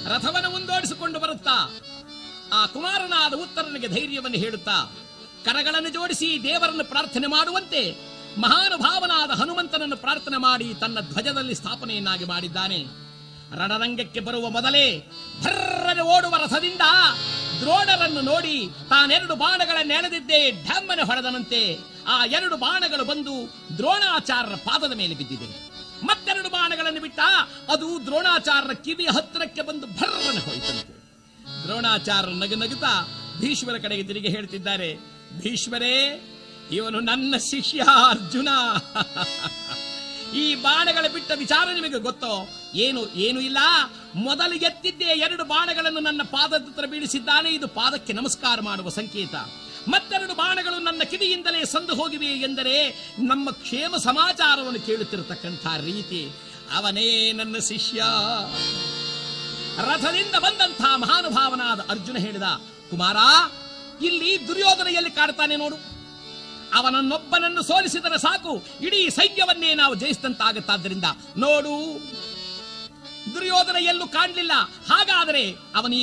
ರಥವನ್ನು ಮುಂದೋಡಿಸಿಕೊಂಡು ಬರುತ್ತಾ ಆ ಕುಮಾರನಾದ ಉತ್ತರನಿಗೆ ಧೈರ್ಯವನ್ನು ಹೇಳುತ್ತಾ ಕರಗಳನ್ನು ಜೋಡಿಸಿ ದೇವರನ್ನು ಪ್ರಾರ್ಥನೆ ಮಾಡುವಂತೆ ಮಹಾನುಭಾವನಾದ ಹನುಮಂತನನ್ನು ಪ್ರಾರ್ಥನೆ ಮಾಡಿ ತನ್ನ ಧ್ವಜದಲ್ಲಿ ಸ್ಥಾಪನೆಯನ್ನಾಗಿ ಮಾಡಿದ್ದಾನೆ ರಣರಂಗಕ್ಕೆ ಬರುವ ಮೊದಲೇ ಭರ್ರನೆ ಓಡುವ ರಥದಿಂದ ದ್ರೋಣರನ್ನು ನೋಡಿ ತಾನೆರಡು ಬಾಣಗಳನ್ನು ಎಳೆದಿದ್ದೇ ಢಮ್ಮನೆ ಹೊಡೆದನಂತೆ ಆ ಎರಡು ಬಾಣಗಳು ಬಂದು ದ್ರೋಣಾಚಾರ್ಯರ ಪಾದದ ಮೇಲೆ ಬಿದ್ದಿದೆ ಮತ್ತೆರಡು ಬಾಣಗಳನ್ನು ಬಿಟ್ಟ ಅದು ದ್ರೋಣಾಚಾರ್ಯರ ಕಿವಿಯ ಹತ್ತಿರಕ್ಕೆ ಬಂದು ಭರ್ರನೆ ಹೋಯಿತಂತೆ ದ್ರೋಣಾಚಾರ್ಯ ನಗು ನಗುತ್ತಾ ಭೀಷ್ಮರ ಕಡೆಗೆ ತಿರುಗಿ ಹೇಳ್ತಿದ್ದಾರೆ ಭೀಷ್ಮರೇ ಇವನು ನನ್ನ ಶಿಷ್ಯ ಅರ್ಜುನ ಈ ಬಾಣಗಳ ಬಿಟ್ಟ ವಿಚಾರ ನಿಮಗೆ ಗೊತ್ತೋ ಏನು ಏನು ಇಲ್ಲ ಮೊದಲು ಎತ್ತಿದ್ದೇ ಎರಡು ಬಾಣಗಳನ್ನು ನನ್ನ ಪಾದದ ಹತ್ರ ಬೀಳಿಸಿದ್ದಾನೆ ಇದು ಪಾದಕ್ಕೆ ನಮಸ್ಕಾರ ಮಾಡುವ ಸಂಕೇತ ಮತ್ತೆರಡು ಬಾಣಗಳು ನನ್ನ ಕಿವಿಯಿಂದಲೇ ಸಂದು ಹೋಗಿವೆ ಎಂದರೆ ನಮ್ಮ ಕ್ಷೇಮ ಸಮಾಚಾರವನ್ನು ಕೇಳುತ್ತಿರತಕ್ಕಂಥ ರೀತಿ ಅವನೇ ನನ್ನ ಶಿಷ್ಯ ರಥದಿಂದ ಬಂದಂಥ ಮಹಾನುಭಾವನಾದ ಅರ್ಜುನ ಹೇಳಿದ ಕುಮಾರ ಇಲ್ಲಿ ದುರ್ಯೋಧನ ಎಲ್ಲಿ ಕಾಡ್ತಾನೆ ನೋಡು ಅವನನ್ನೊಬ್ಬನನ್ನು ಸೋಲಿಸಿದರೆ ಸಾಕು ಇಡೀ ಸೈನ್ಯವನ್ನೇ ನಾವು ಜಯಿಸಿದಂತಾಗುತ್ತಾದ್ದರಿಂದ ನೋಡು ದುರ್ಯೋಧನ ಎಲ್ಲೂ ಕಾಣಲಿಲ್ಲ ಹಾಗಾದರೆ ಅವನು